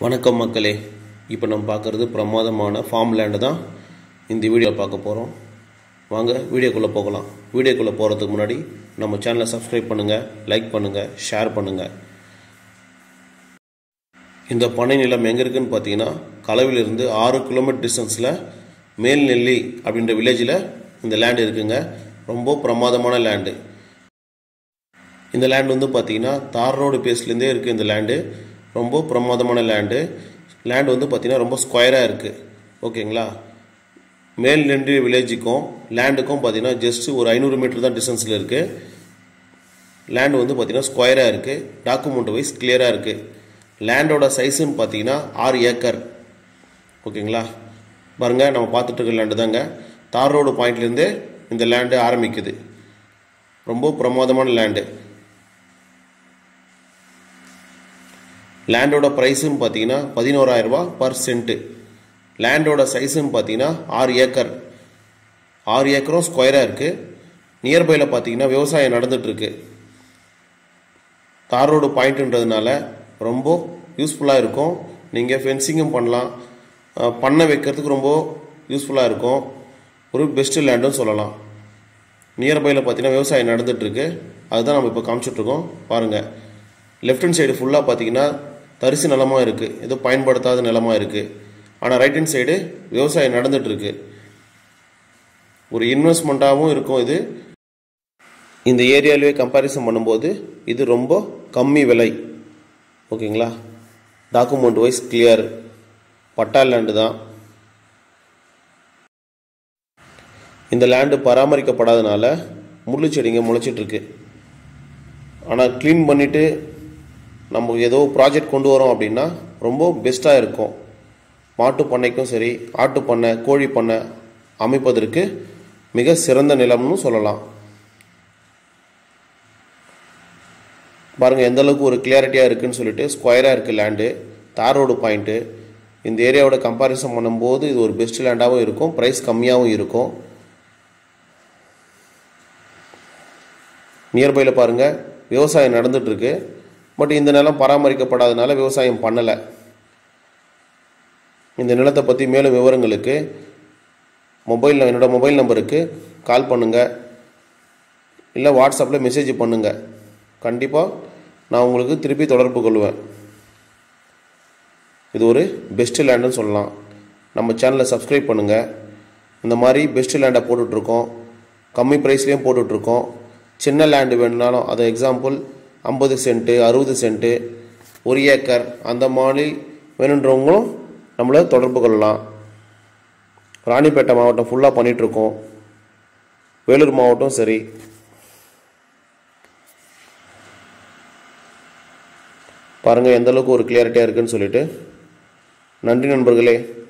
வணக்கம் மக்களே இப்போ நம்ம பார்க்குறது பிரமாதமான ஃபார்ம் லேண்டு தான் இந்த வீடியோ பார்க்க போகிறோம் வாங்க வீடியோக்குள்ளே போகலாம் வீடியோக்குள்ளே போகிறதுக்கு முன்னாடி நம்ம சேனலை சப்ஸ்கிரைப் பண்ணுங்கள் லைக் பண்ணுங்கள் ஷேர் பண்ணுங்கள் இந்த பண்ணை நிலம் எங்கே இருக்குன்னு பார்த்தீங்கன்னா களவிலிருந்து ஆறு கிலோமீட்டர் டிஸ்டன்ஸில் மேல்நெல்லி அப்படின்ற வில்லேஜில் இந்த லேண்டு இருக்குங்க ரொம்ப பிரமாதமான லேண்டு இந்த லேண்ட் வந்து பார்த்தீங்கன்னா தார் ரோடு பேஸ்லேருந்தே இருக்குது இந்த லேண்டு ரொம்ப பிரமாதமான லேண்டு லேண்ட் வந்து பார்த்தீங்கன்னா ரொம்ப ஸ்கொயராக இருக்குது ஓகேங்களா மேல் ரெண்டு வில்லேஜுக்கும் லேண்டுக்கும் பார்த்தீங்கன்னா ஜஸ்ட் ஒரு ஐநூறு மீட்டர் தான் டிஸ்டன்ஸில் இருக்குது லேண்டு வந்து பார்த்தீங்கன்னா ஸ்கொயராக இருக்குது டாக்குமெண்ட் வைஸ் கிளியராக இருக்குது லேண்டோட சைஸுன்னு பார்த்தீங்கன்னா ஆறு ஏக்கர் ஓகேங்களா பாருங்கள் நம்ம பார்த்துட்டு இருக்க லேண்டு தாங்க தார் ரோடு பாயிண்ட்லேருந்து இந்த லேண்டு ஆரம்பிக்குது ரொம்ப பிரமாதமான லேண்டு லேண்டோட ப்ரைஸுன்னு பார்த்தீங்கன்னா பதினோராயிரரூபா பர் சென்ட்டு லேண்டோட சைஸுன்னு பார்த்தீங்கன்னா ஆறு ஏக்கர் ஆறு ஏக்கரும் ஸ்கொயராக இருக்குது நியர்பையில் பார்த்தீங்கன்னா விவசாயம் நடந்துகிட்ருக்கு தார் ரோடு பாயிண்ட்டுன்றதுனால ரொம்ப யூஸ்ஃபுல்லாக இருக்கும் நீங்கள் ஃபென்சிங்கும் பண்ணலாம் அஹ், பண்ணை வைக்கிறதுக்கு ரொம்ப யூஸ்ஃபுல்லாக இருக்கும் ஒரு பெஸ்ட்டு லேண்டுன்னு சொல்லலாம் நியர்பையில் பார்த்தீங்கன்னா விவசாயம் நடந்துகிட்ருக்கு அதுதான் நம்ம இப்போ காமிச்சிட்ருக்கோம் பாருங்கள் லெஃப்ட் ஹேண்ட் சைடு ஃபுல்லாக பார்த்தீங்கன்னா தரிசு நிலமாக இருக்குது ஏதோ பயன்படுத்தாத நிலமாக இருக்குது ஆனால் ரைட் ஹேண்ட் சைடு விவசாயம் நடந்துகிட்ருக்கு ஒரு இன்வெஸ்ட்மெண்ட்டாகவும் இருக்கும் இது இந்த ஏரியாவிலே கம்பேரிசன் பண்ணும்போது இது ரொம்ப கம்மி விலை ஓகேங்களா document wise clear patta land தான் இந்த லேண்டு பராமரிக்கப்படாதனால முள்ளு செடிங்க முளைச்சிட்டு இருக்கு ஆனால் க்ளீன் பண்ணிவிட்டு நம்ம ஏதோ ப்ராஜெக்ட் கொண்டு வரோம் அப்படின்னா ரொம்ப பெஸ்ட்டாக இருக்கும் மாட்டு பண்ணைக்கும் சரி ஆட்டு பண்ணை கோழி பண்ணை அமைப்பதற்கு மிக சிறந்த நிலம்னு சொல்லலாம் பாருங்கள் எந்த அளவுக்கு ஒரு கிளியாரிட்டியாக இருக்குன்னு சொல்லிட்டு ஸ்கொயராக இருக்குது லேண்டு தார் ரோடு பாயிண்ட்டு இந்த ஏரியாவோட கம்பேரிசன் பண்ணும்போது இது ஒரு பெஸ்ட் லேண்டாகவும் இருக்கும் ப்ரைஸ் கம்மியாகவும் இருக்கும் நியர்பையில் பாருங்கள் விவசாயம் நடந்துகிட்ருக்கு பட் இந்த நிலம் பராமரிக்கப்படாதனால விவசாயம் பண்ணலை இந்த நிலத்தை பற்றி மேலும் விவரங்களுக்கு மொபைல் என்னோட மொபைல் நம்பருக்கு கால் பண்ணுங்கள் இல்லை வாட்ஸ்அப்பில் மெசேஜ் பண்ணுங்கள் கண்டிப்பாக நான் உங்களுக்கு திருப்பி தொடர்பு கொள்வேன் இது ஒரு பெஸ்ட் லேண்டுன்னு சொல்லலாம் நம்ம சேனலை சப்ஸ்கிரைப் பண்ணுங்கள் இந்த மாதிரி பெஸ்ட் லேண்டை போட்டுட்ருக்கோம் கம்மி ப்ரைஸ்லேயும் போட்டுட்ருக்கோம் சின்ன லேண்டு வேணுனாலும் அது எக்ஸாம்பிள் ஐம்பது சென்ட்டு அறுபது சென்ட்டு ஒரு ஏக்கர் அந்த மாதிரி வேணுன்றவங்களும் நம்மளை தொடர்பு கொள்ளலாம் ராணிப்பேட்டை மாவட்டம் ஃபுல்லாக பண்ணிகிட்ருக்கோம் வேலூர் மாவட்டம் சரி பாருங்கள் எந்த அளவுக்கு ஒரு கிளியாரிட்டியாக இருக்குன்னு சொல்லிட்டு நன்றி நண்பர்களே